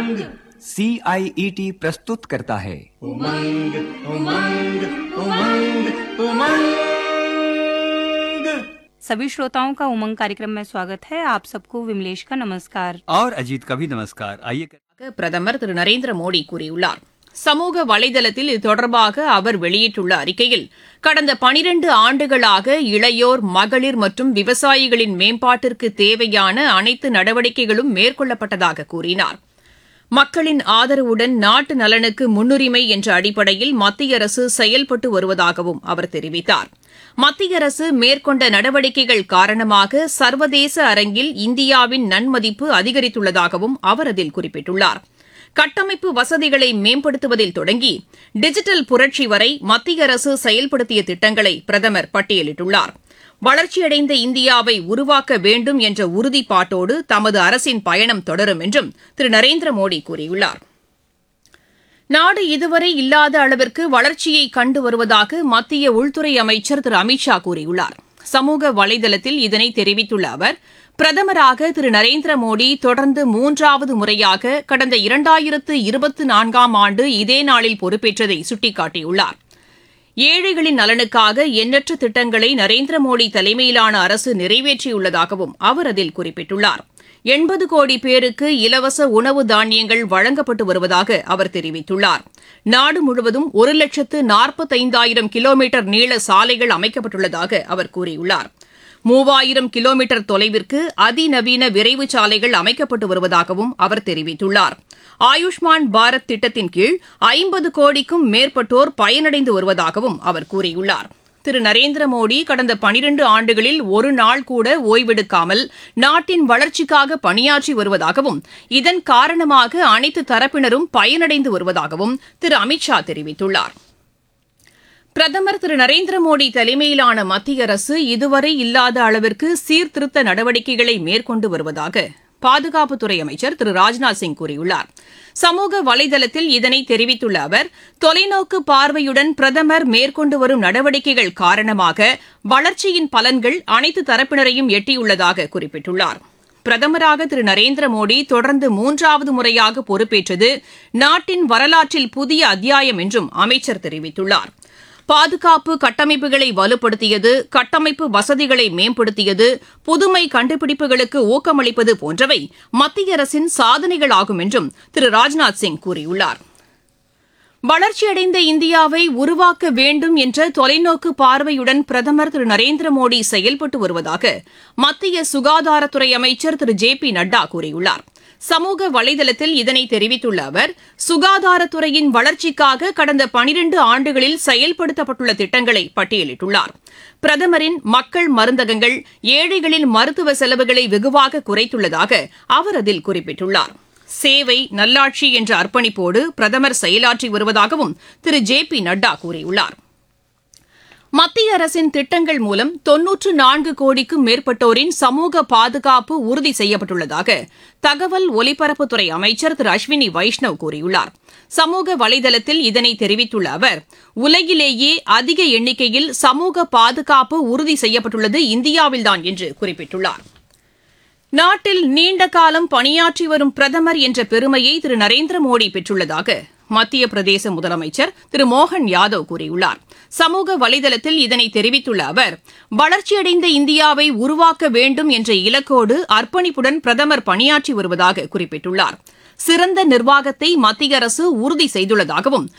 उमंग सी आई E T प्रस्तुत करता है उमंग उमंग उमंग उमंग सभी श्रोताओं का उमंग कार्यक्रम में स्वागत है आप सबको विमलेश का नमस्कार और अजीत का भी नमस्कार आइए பிரதமர் திரு நரேந்திர மோடி கூறியுள்ளார் சமூக வலைதளத்தில் இது தொடர்பாக அவர் வெளியிட்டுள்ள அறிக்கையில் கடந்த பனிரண்டு ஆண்டுகளாக இளையோர் மகளிர் மற்றும் விவசாயிகளின் மேம்பாட்டிற்கு தேவையான அனைத்து நடவடிக்கைகளும் மேற்கொள்ளப்பட்டதாக கூறினார் மக்களின் ஆதரவுடன் நாட்டு நலனுக்கு முன்னுரிமை என்ற அடிப்படையில் மத்திய அரசு செயல்பட்டு வருவதாகவும் அவர் தெரிவித்தார் மத்திய அரசு மேற்கொண்ட நடவடிக்கைகள் காரணமாக சர்வதேச அரங்கில் இந்தியாவின் நன்மதிப்பு அதிகரித்துள்ளதாகவும் அவர் அதில் குறிப்பிட்டுள்ளார் கட்டமைப்பு வசதிகளை மேம்படுத்துவதில் தொடங்கி டிஜிட்டல் புரட்சி வரை மத்திய அரசு செயல்படுத்திய திட்டங்களை பிரதமர் பட்டியலிட்டுள்ளார் வளர்ச்சியடைந்த இந்தியாவை உருவாக்க வேண்டும் என்ற உறுதிப்பாட்டோடு தமது அரசின் பயணம் தொடரும் என்றும் திரு நரேந்திர மோடி கூறியுள்ளார் நாடு இதுவரை இல்லாத அளவிற்கு வளர்ச்சியை கண்டு வருவதாக மத்திய உள்துறை அமைச்சர் திரு அமித்ஷா கூறியுள்ளார் சமூக வலைதளத்தில் இதனை தெரிவித்துள்ள அவர் பிரதமராக திரு நரேந்திர மோடி தொடர்ந்து மூன்றாவது முறையாக கடந்த இரண்டாயிரத்து இருபத்தி நான்காம் ஆண்டு இதே நாளில் பொறுப்பேற்றதை சுட்டிக்காட்டியுள்ளார் ஏழைகளின் நலனுக்காக எண்ணற்ற திட்டங்களை நரேந்திர மோடி தலைமையிலான அரசு நிறைவேற்றியுள்ளதாகவும் அவர் அதில் குறிப்பிட்டுள்ளார் எண்பது கோடி பேருக்கு இலவச உணவு தானியங்கள் வழங்கப்பட்டு வருவதாக அவர் தெரிவித்துள்ளார் நாடு முழுவதும் ஒரு லட்சத்து நாற்பத்தைந்தாயிரம் கிலோமீட்டர் நீள சாலைகள் அமைக்கப்பட்டுள்ளதாக அவர் கூறியுள்ளார் மூவாயிரம் கிலோமீட்டர் தொலைவிற்கு அதிநவீன விரைவு சாலைகள் அமைக்கப்பட்டு வருவதாகவும் அவர் தெரிவித்துள்ளார் ஆயுஷ்மான் பாரத் திட்டத்தின் கீழ் ஐம்பது கோடிக்கும் மேற்பட்டோர் பயனடைந்து வருவதாகவும் அவர் கூறியுள்ளார் திரு நரேந்திர மோடி கடந்த பனிரண்டு ஆண்டுகளில் ஒரு நாள் கூட ஓய்வெடுக்காமல் நாட்டின் வளர்ச்சிக்காக பணியாற்றி வருவதாகவும் இதன் காரணமாக அனைத்து தரப்பினரும் பயனடைந்து வருவதாகவும் திரு அமித்ஷா தெரிவித்துள்ளார் பிரதமர் திரு நரேந்திர மோடி தலைமையிலான மத்திய அரசு இதுவரை இல்லாத அளவிற்கு சீர்திருத்த நடவடிக்கைகளை மேற்கொண்டு வருவதாக பாதுகாப்புத்துறை அமைச்சர் திரு ராஜ்நாத் சிங் கூறியுள்ளார் சமூக வலைதளத்தில் இதனை தெரிவித்துள்ள அவர் தொலைநோக்கு பார்வையுடன் பிரதமர் மேற்கொண்டு வரும் நடவடிக்கைகள் காரணமாக வளர்ச்சியின் பலன்கள் அனைத்து தரப்பினரையும் எட்டியுள்ளதாக குறிப்பிட்டுள்ளார் பிரதமராக திரு நரேந்திர மோடி தொடர்ந்து மூன்றாவது முறையாக பொறுப்பேற்றது நாட்டின் வரலாற்றில் புதிய அத்தியாயம் என்றும் அமைச்சர் தெரிவித்துள்ளார் பாதுகாப்பு கட்டமைப்புகளை வலுப்படுத்தியது கட்டமைப்பு வசதிகளை மேம்படுத்தியது புதுமை கண்டுபிடிப்புகளுக்கு ஊக்கமளிப்பது போன்றவை மத்திய அரசின் சாதனைகளாகும் என்றும் திரு ராஜ்நாத் சிங் கூறியுள்ளார் வளர்ச்சியடைந்த இந்தியாவை உருவாக்க வேண்டும் என்ற தொலைநோக்கு பார்வையுடன் பிரதமர் திரு நரேந்திர மோடி செயல்பட்டு வருவதாக மத்திய சுகாதாரத்துறை அமைச்சர் திரு ஜே பி நட்டா கூறியுள்ளார் சமூக வலைதளத்தில் இதனை தெரிவித்துள்ள அவர் சுகாதாரத்துறையின் வளர்ச்சிக்காக கடந்த பனிரண்டு ஆண்டுகளில் செயல்படுத்தப்பட்டுள்ள திட்டங்களை பட்டியலிட்டுள்ளார் பிரதமரின் மக்கள் மருந்தகங்கள் ஏழைகளின் மருத்துவ செலவுகளை வெகுவாக குறைத்துள்ளதாக அவர் அதில் குறிப்பிட்டுள்ளார் சேவை நல்லாட்சி என்ற அர்ப்பணிப்போடு பிரதமர் செயலாற்றி வருவதாகவும் திரு ஜே பி நட்டா கூறியுள்ளார் மத்திய அரசின் திட்டங்கள் மூலம் தொன்னூற்று நான்கு கோடிக்கும் மேற்பட்டோரின் சமூக பாதுகாப்பு உறுதி செய்யப்பட்டுள்ளதாக தகவல் ஒலிபரப்புத்துறை அமைச்சர் திரு அஸ்வினி வைஷ்ணவ் கூறியுள்ளார் சமூக வலைதளத்தில் இதனை தெரிவித்துள்ள அவர் உலகிலேயே அதிக எண்ணிக்கையில் சமூக பாதுகாப்பு உறுதி செய்யப்பட்டுள்ளது இந்தியாவில்தான் என்று குறிப்பிட்டுள்ளார் நாட்டில் நீண்ட காலம் பணியாற்றி வரும் பிரதமர் என்ற பெருமையை திரு நரேந்திர மோடி பெற்றுள்ளதாக மத்திய பிரதேச முதலமைச்சர் திரு மோகன் யாதவ் கூறியுள்ளார் சமூக வலைதளத்தில் இதனை தெரிவித்துள்ள அவர் வளர்ச்சியடைந்த இந்தியாவை உருவாக்க வேண்டும் என்ற இலக்கோடு அர்ப்பணிப்புடன் பிரதமர் பணியாற்றி வருவதாக குறிப்பிட்டுள்ளார் சிறந்த நிர்வாகத்தை மத்திய அரசு உறுதி செய்துள்ளதாகவும்